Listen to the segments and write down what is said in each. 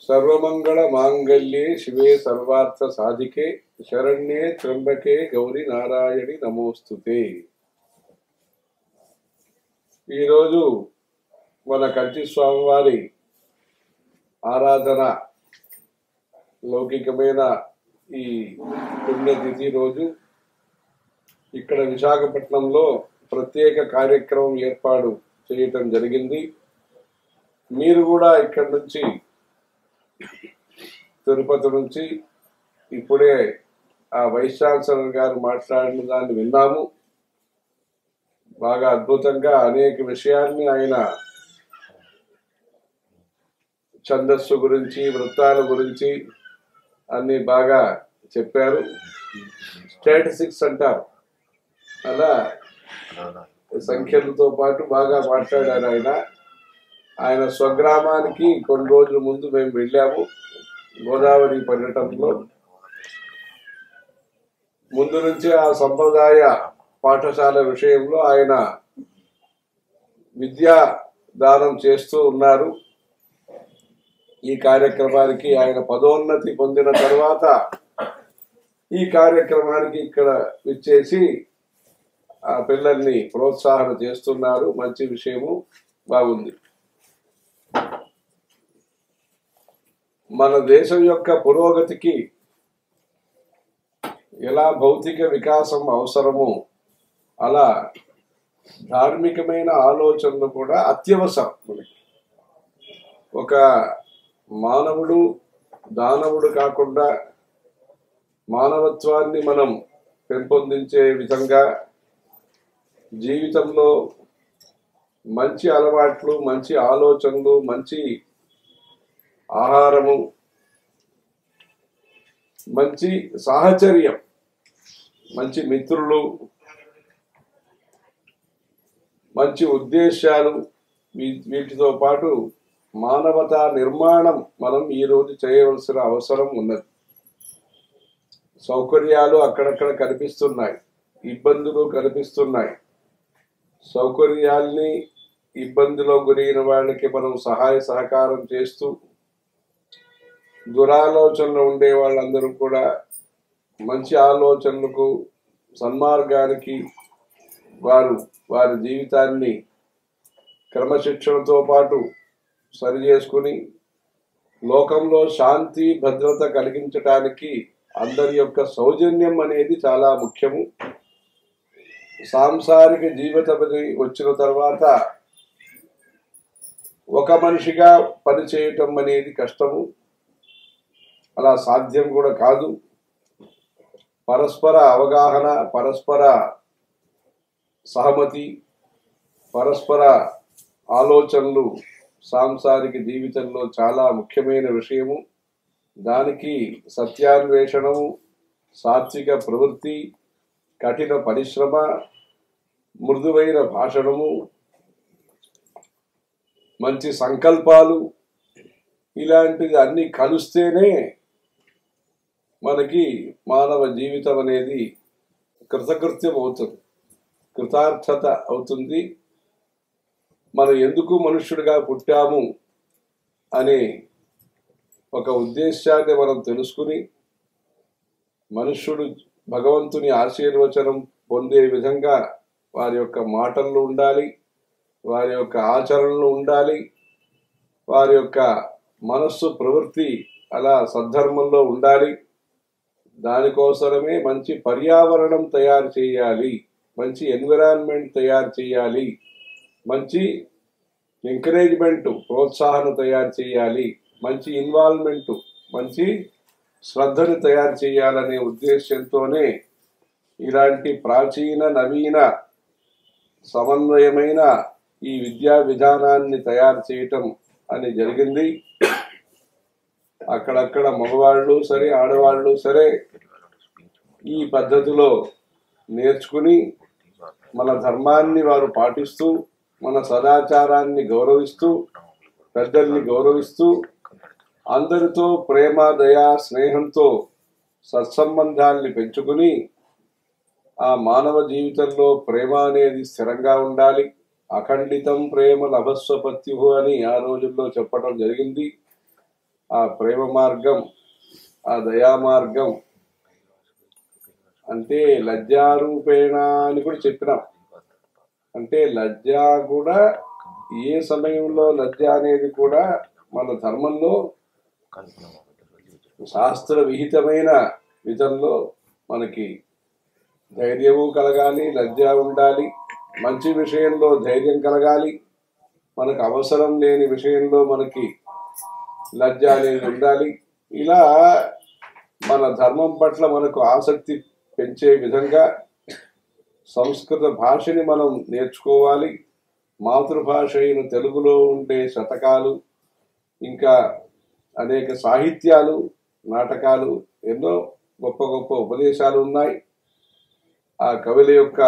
సర్వమంగళ మాంగళ్యే శివే సర్వార్థ సాధికే శరణ్యే త్రంబకే గౌరి నారాయణి నమోస్తుతే ఈరోజు మన కంచి స్వామివారి ఆరాధన లౌకికమైన ఈ పుణ్యతిథి రోజు ఇక్కడ విశాఖపట్నంలో ప్రత్యేక కార్యక్రమం ఏర్పాటు చేయటం జరిగింది మీరు కూడా ఇక్కడి నుంచి తిరుపతి నుంచి ఇప్పుడే ఆ వైస్ ఛాన్సలర్ గారు మాట్లాడిన దాన్ని విన్నాము బాగా అద్భుతంగా అనేక విషయాల్ని ఆయన ఛందస్సు గురించి వృత్తాల గురించి అన్ని బాగా చెప్పారు స్టాటిస్టిక్స్ అంటారు అలా సంఖ్యలతో పాటు బాగా మాట్లాడారు ఆయన ఆయన స్వగ్రామానికి కొన్ని రోజుల ముందు మేము వెళ్ళాము గోదావరి పర్యటనలో ముందు నుంచి ఆ సంప్రదాయ పాఠశాల విషయంలో ఆయన విద్యా దానం చేస్తూ ఉన్నారు ఈ కార్యక్రమానికి ఆయన పదోన్నతి పొందిన తర్వాత ఈ కార్యక్రమానికి ఇక్కడ విచ్చేసి ఆ పిల్లల్ని ప్రోత్సాహన చేస్తున్నారు మంచి విషయము బాగుంది మన దేశం యొక్క పురోగతికి ఎలా భౌతిక వికాసం అవసరమో అలా ధార్మికమైన ఆలోచనలు కూడా అత్యవసరం మనకి ఒక మానవుడు దానవుడు కాకుండా మానవత్వాన్ని మనం పెంపొందించే విధంగా జీవితంలో మంచి అలవాట్లు మంచి ఆలోచనలు మంచి ఆహారము మంచి సాహచర్యం మంచి మిత్రులు మంచి ఉద్దేశాలు వీ- వీటితో పాటు మానవతా నిర్మాణం మనం ఈ రోజు చేయవలసిన అవసరం ఉన్నది సౌకర్యాలు అక్కడక్కడ కనిపిస్తున్నాయి ఇబ్బందులు కనిపిస్తున్నాయి సౌకర్యాల్ని ఇబ్బందిలో గురైన వాళ్ళకి మనం సహాయ సహకారం చేస్తూ దురాలోచనలు ఉండే వాళ్ళందరూ కూడా మంచి ఆలోచనలకు సన్మార్గానికి వారు వారి జీవితాన్ని క్రమశిక్షణతో పాటు సరి చేసుకుని లోకంలో శాంతి భద్రత కలిగించటానికి అందరి యొక్క సౌజన్యం అనేది చాలా ముఖ్యము సాంసారిక జీవితం వచ్చిన తర్వాత ఒక మనిషిగా పనిచేయటం అనేది కష్టము అలా సాధ్యం కూడా కాదు పరస్పర అవగాహన పరస్పర సహమతి పరస్పర ఆలోచనలు సాంసారిక జీవితంలో చాలా ముఖ్యమైన విషయము దానికి సత్యాన్వేషణము సాత్విక ప్రవృత్తి కఠిన పరిశ్రమ మృదువైన భాషణము మంచి సంకల్పాలు ఇలాంటిది అన్ని కలుస్తేనే మనకి మానవ జీవితం అనేది కృతకృత్యం అవుతుంది కృతార్థత అవుతుంది మనం ఎందుకు మనుష్యుడిగా పుట్టాము అనే ఒక ఉద్దేశాన్ని మనం తెలుసుకుని మనుష్యుడు భగవంతుని ఆశీర్వచనం పొందే విధంగా వారి యొక్క మాటల్లో ఉండాలి వారి యొక్క ఆచరణలు ఉండాలి వారి యొక్క మనస్సు ప్రవృత్తి అలా సద్ధర్మంలో ఉండాలి దానికోసమే మంచి పర్యావరణం తయారు చేయాలి మంచి ఎన్విరాన్మెంట్ తయారు చేయాలి మంచి ఎంకరేజ్మెంట్ ప్రోత్సాహం తయారు చేయాలి మంచి ఇన్వాల్వ్మెంట్ మంచి శ్రద్ధను తయారు చేయాలనే ఉద్దేశంతోనే ఇలాంటి ప్రాచీన నవీన సమన్వయమైన ఈ విద్యా విధానాన్ని తయారు చేయటం అని జరిగింది అక్కడక్కడ మగవాళ్ళు సరే ఆడవాళ్ళు సరే ఈ పద్ధతిలో నేర్చుకుని మన ధర్మాన్ని వారు పాటిస్తూ మన సదాచారాన్ని గౌరవిస్తూ పెద్దల్ని గౌరవిస్తూ అందరితో ప్రేమ దయ స్నేహంతో సత్సంబంధాల్ని పెంచుకుని ఆ మానవ జీవితంలో ప్రేమ అనేది స్థిరంగా ఉండాలి అఖండితం ప్రేమ లభస్వపత్యు అని ఆ రోజుల్లో చెప్పడం జరిగింది ఆ ప్రేమ మార్గం ఆ దయా మార్గం అంటే లజ్జారూపేణ అని కూడా చెప్పినాం అంటే లజ్జ కూడా ఏ సమయంలో లజ్జ అనేది కూడా మన ధర్మంలో శాస్త్ర విహితమైన విధంలో మనకి ధైర్యము కలగాలి లజ్జ ఉండాలి మంచి విషయంలో ధైర్యం కలగాలి మనకు అవసరం లేని విషయంలో మనకి లజ్జ అనేది ఉండాలి ఇలా మన ధర్మం పట్ల మనకు ఆసక్తి పెంచే విధంగా సంస్కృత భాషని మనం నేర్చుకోవాలి మాతృభాష అయిన తెలుగులో ఉండే శతకాలు ఇంకా అనేక సాహిత్యాలు నాటకాలు ఎన్నో గొప్ప గొప్ప ఉపదేశాలు ఉన్నాయి ఆ కవుల యొక్క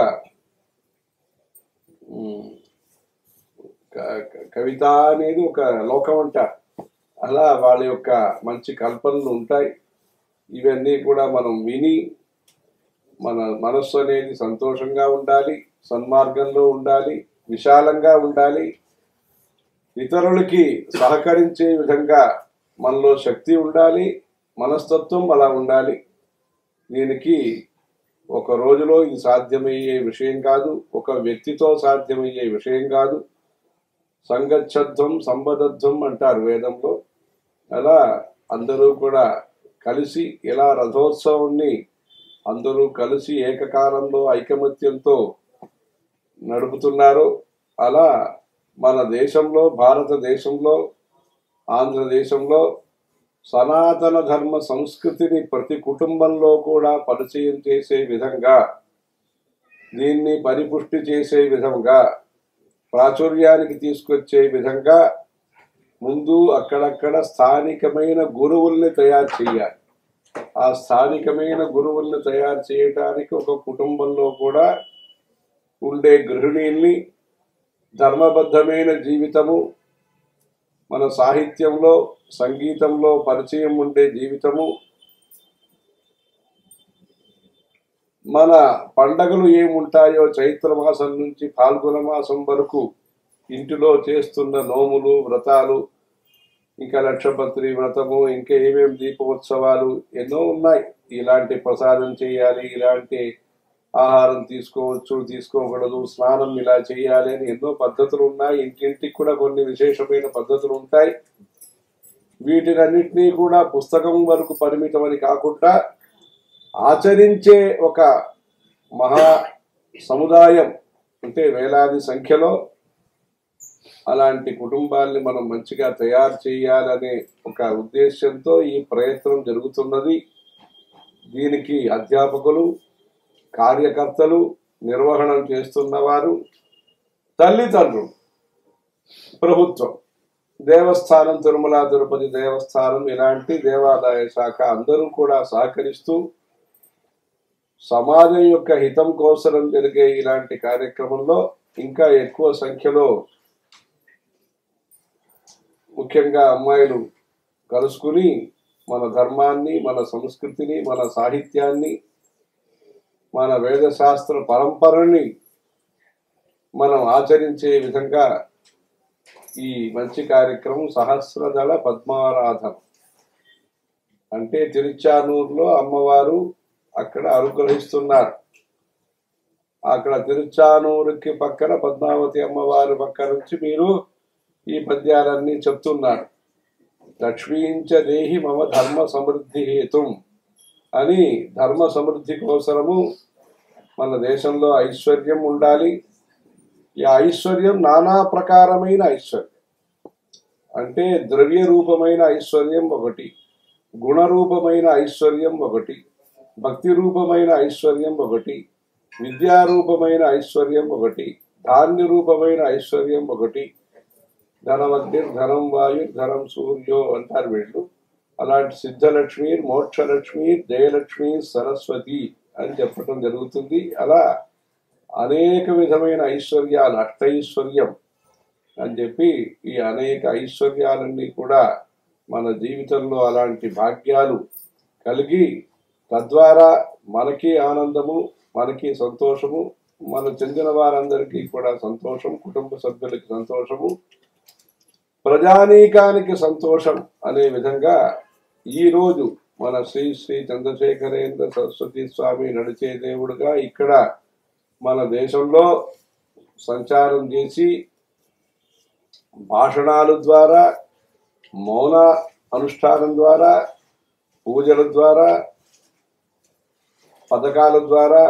ఉమ్, క- క- కవిత అనేది ఒక లోకం అంట అలా వాళ్ళ యొక్క మంచి కల్పనలు ఉంటాయి ఇవన్నీ కూడా మనం విని మన మనస్సు అనేది సంతోషంగా ఉండాలి సన్మార్గంలో ఉండాలి విశాలంగా ఉండాలి ఇతరులకి సహకరించే విధంగా మనలో శక్తి ఉండాలి మనస్తత్వం అలా ఉండాలి దీనికి ఒక రోజులో ఇది సాధ్యమయ్యే విషయం కాదు ఒక వ్యక్తితో సాధ్యమయ్యే విషయం కాదు సంగచ్చత్వం సంబద్ధత్వం అంటారు వేదంలో అలా అందరూ కూడా కలిసి ఇలా రథోత్సవాన్ని అందరూ కలిసి ఏకకాలంలో ఐకమత్యంతో నడుపుతున్నారు అలా మన దేశంలో భారతదేశంలో ఆంధ్రదేశంలో సనాతన ధర్మ సంస్కృతిని ప్రతి కుటుంబంలో కూడా పరిచయం చేసే విధంగా దీన్ని పరిపుష్టి చేసే విధంగా ప్రాచుర్యానికి తీసుకొచ్చే విధంగా ముందు అక్కడక్కడ స్థానికమైన గురువుల్ని తయారు చేయాలి ఆ స్థానికమైన గురువుల్ని తయారు చేయడానికి ఒక కుటుంబంలో కూడా ఉండే గృహిణీల్ని ధర్మబద్ధమైన జీవితము మన సాహిత్యంలో సంగీతంలో పరిచయం ఉండే జీవితము మన పండగలు ఏముంటాయో చైత్ర మాసం నుంచి పాల్గొన మాసం వరకు ఇంటిలో చేస్తున్న నోములు వ్రతాలు ఇంకా లక్షపత్రి వ్రతము ఇంకా ఏమేమి దీపోత్సవాలు ఎన్నో ఉన్నాయి ఇలాంటి ప్రసాదం చేయాలి ఇలాంటి ఆహారం తీసుకోవచ్చు తీసుకోకూడదు స్నానం ఇలా చేయాలి అని ఎన్నో పద్ధతులు ఉన్నాయి ఇంటింటికి కూడా కొన్ని విశేషమైన పద్ధతులు ఉంటాయి వీటినన్నిటినీ కూడా పుస్తకం వరకు పరిమితమని కాకుండా ఆచరించే ఒక మహా సముదాయం అంటే వేలాది సంఖ్యలో అలాంటి కుటుంబాల్ని మనం మంచిగా తయారు చేయాలనే ఒక ఉద్దేశంతో ఈ ప్రయత్నం జరుగుతున్నది దీనికి అధ్యాపకులు కార్యకర్తలు నిర్వహణం చేస్తున్నవారు తల్లిదండ్రులు ప్రభుత్వం దేవస్థానం తిరుమల తిరుపతి దేవస్థానం ఇలాంటి దేవాదాయ శాఖ అందరూ కూడా సహకరిస్తూ సమాజం యొక్క హితం కోసం జరిగే ఇలాంటి కార్యక్రమంలో ఇంకా ఎక్కువ సంఖ్యలో ముఖ్యంగా అమ్మాయిలు కలుసుకుని మన ధర్మాన్ని మన సంస్కృతిని మన సాహిత్యాన్ని మన వేదశాస్త్ర పరంపరని మనం ఆచరించే విధంగా ఈ మంచి కార్యక్రమం సహస్రదళ పద్మారాధన అంటే తిరుచానూరులో అమ్మవారు అక్కడ అనుగ్రహిస్తున్నారు అక్కడ తిరుచానూరుకి పక్కన పద్మావతి అమ్మవారి పక్క నుంచి మీరు ఈ పద్యాలన్నీ చెప్తున్నారు లక్ష్మీంచ దేహి మమ ధర్మ సమృద్ధి హేతుం అని ధర్మ సమృద్ధి కోసరము మన దేశంలో ఐశ్వర్యం ఉండాలి ఈ ఐశ్వర్యం నానా ప్రకారమైన ఐశ్వర్యం అంటే ద్రవ్య రూపమైన ఐశ్వర్యం ఒకటి గుణరూపమైన ఐశ్వర్యం ఒకటి భక్తి రూపమైన ఐశ్వర్యం ఒకటి విద్యారూపమైన ఐశ్వర్యం ఒకటి ధాన్య రూపమైన ఐశ్వర్యం ఒకటి ధనవద్యం ధనం వాయు ధనం సూర్యో అంటారు వీళ్ళు అలాంటి సిద్ధలక్ష్మి మోక్షలక్ష్మి జయలక్ష్మి సరస్వతి అని చెప్పడం జరుగుతుంది అలా అనేక విధమైన ఐశ్వర్యాలు అష్టైశ్వర్యం అని చెప్పి ఈ అనేక ఐశ్వర్యాలన్నీ కూడా మన జీవితంలో అలాంటి భాగ్యాలు కలిగి తద్వారా మనకి ఆనందము మనకి సంతోషము మన చెందిన వారందరికీ కూడా సంతోషం కుటుంబ సభ్యులకి సంతోషము ప్రజానీకానికి సంతోషం అనే విధంగా ఈరోజు మన శ్రీ శ్రీ చంద్రశేఖరేంద్ర సరస్వతి స్వామి నడిచే దేవుడుగా ఇక్కడ మన దేశంలో సంచారం చేసి భాషణాల ద్వారా మౌన అనుష్ఠానం ద్వారా పూజల ద్వారా పథకాల ద్వారా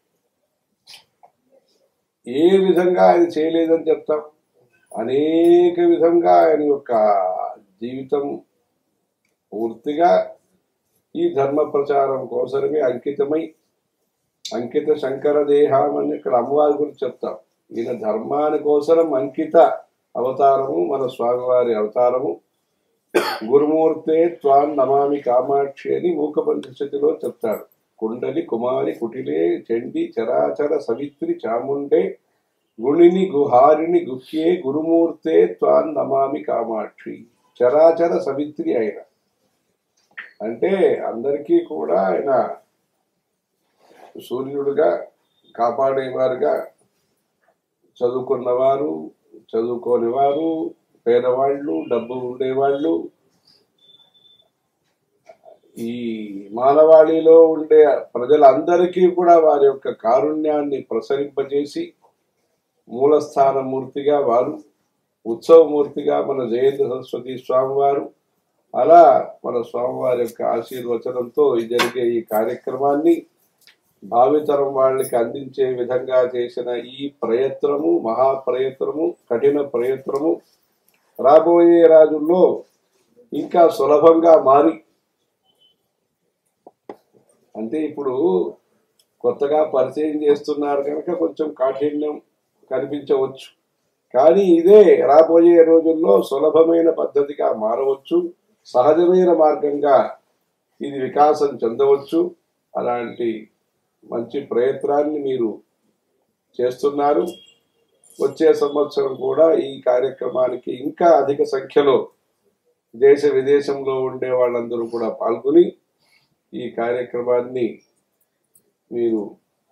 ఏ విధంగా ఆయన చేయలేదని చెప్తాం అనేక విధంగా ఆయన యొక్క జీవితం పూర్తిగా ఈ ధర్మ ప్రచారం కోసమే అంకితమై అంకిత శంకర దేహం అని ఇక్కడ అమ్మవారి గురించి చెప్తాం ఈయన ధర్మాని కోసరం అంకిత అవతారము మన స్వామివారి అవతారము గురుమూర్తే త్వాన్ నమామి కామాక్షి అని మూకపంచశతిలో చెప్తాడు కుండలి కుమారి కుటిలే చండి చరాచర సవిత్రి చాముండే గుణిని గుహారిని గుహ్యే గురుమూర్తే త్వాన్ నమామి కామాక్షి చరాచర సవిత్రి ఆయన అంటే అందరికీ కూడా ఆయన సూర్యుడుగా కాపాడేవారుగా చదువుకున్నవారు చదువుకోనివారు పేదవాళ్ళు డబ్బు ఉండేవాళ్ళు ఈ మానవాళిలో ఉండే ప్రజలందరికీ కూడా వారి యొక్క కారుణ్యాన్ని ప్రసరింపజేసి మూలస్థాన మూర్తిగా వారు ఉత్సవమూర్తిగా మన జయంత సరస్వతి స్వామివారు అలా మన స్వామివారి యొక్క ఆశీర్వచనంతో ఈ జరిగే ఈ కార్యక్రమాన్ని భావితరం వాళ్ళకి అందించే విధంగా చేసిన ఈ ప్రయత్నము మహాప్రయత్నము కఠిన ప్రయత్నము రాబోయే రోజుల్లో ఇంకా సులభంగా మారి అంటే ఇప్పుడు కొత్తగా పరిచయం చేస్తున్నారు కనుక కొంచెం కాఠిన్యం కనిపించవచ్చు కానీ ఇదే రాబోయే రోజుల్లో సులభమైన పద్ధతిగా మారవచ్చు సహజమైన మార్గంగా ఇది వికాసం చెందవచ్చు అలాంటి మంచి ప్రయత్నాన్ని మీరు చేస్తున్నారు వచ్చే సంవత్సరం కూడా ఈ కార్యక్రమానికి ఇంకా అధిక సంఖ్యలో దేశ విదేశంలో ఉండే వాళ్ళందరూ కూడా పాల్గొని ఈ కార్యక్రమాన్ని మీరు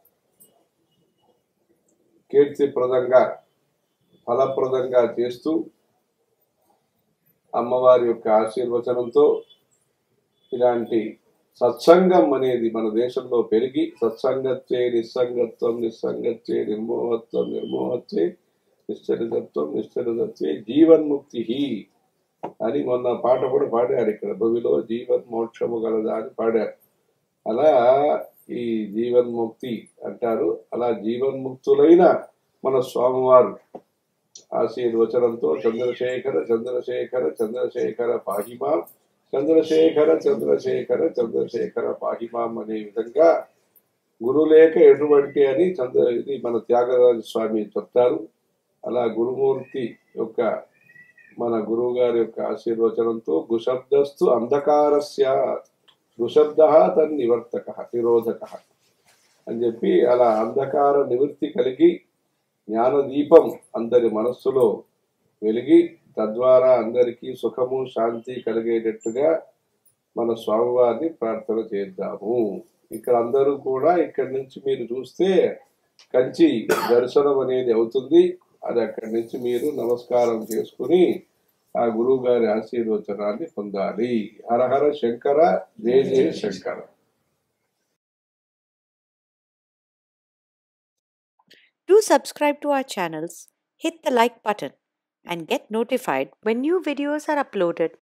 కీర్తిప్రదంగా ఫలప్రదంగా చేస్తూ అమ్మవారి యొక్క ఆశీర్వచనంతో ఇలాంటి సత్సంగం అనేది మన దేశంలో పెరిగి సత్సంగత్వే నిస్సంగత్వం నిస్సంగత్వే నిర్మోహత్వం నిర్మోహత్వే నిశ్చరితత్వం నిశ్చరితత్వే జీవన్ముక్తి అని మొన్న పాట కూడా పాడారు ఇక్కడ భూమిలో జీవన్ మోక్షము గలదా అని పాడారు అలా ఈ జీవన్ముక్తి అంటారు అలా జీవన్ముక్తులైన మన స్వామివారు ఆశీర్వచనంతో చంద్రశేఖర చంద్రశేఖర చంద్రశేఖర పాహిమా చంద్రశేఖర చంద్రశేఖర చంద్రశేఖర పాహిమాం అనే విధంగా గురులేఖ ఎటువంటి అని చంద్ర ఇది మన త్యాగరాజ స్వామి చెప్తారు అలా గురుమూర్తి యొక్క మన గురువు గారి యొక్క ఆశీర్వచనంతో గుశబ్దస్తు అంధకారస్య గుశబ్ద తన్ నివర్తక నిరోధక అని చెప్పి అలా అంధకార నివృత్తి కలిగి జ్ఞాన దీపం అందరి మనస్సులో వెలిగి తద్వారా అందరికీ సుఖము శాంతి కలిగేటట్టుగా మన స్వామివారిని ప్రార్థన చేద్దాము ఇక్కడ అందరూ కూడా ఇక్కడి నుంచి మీరు చూస్తే కంచి దర్శనం అనేది అవుతుంది అది అక్కడి నుంచి మీరు నమస్కారం చేసుకుని ఆ గురువు గారి ఆశీర్వచనాన్ని పొందాలి హరహర శంకర జయ జయ Shankara Do subscribe to our channels, hit the like button, and get notified when new videos are uploaded.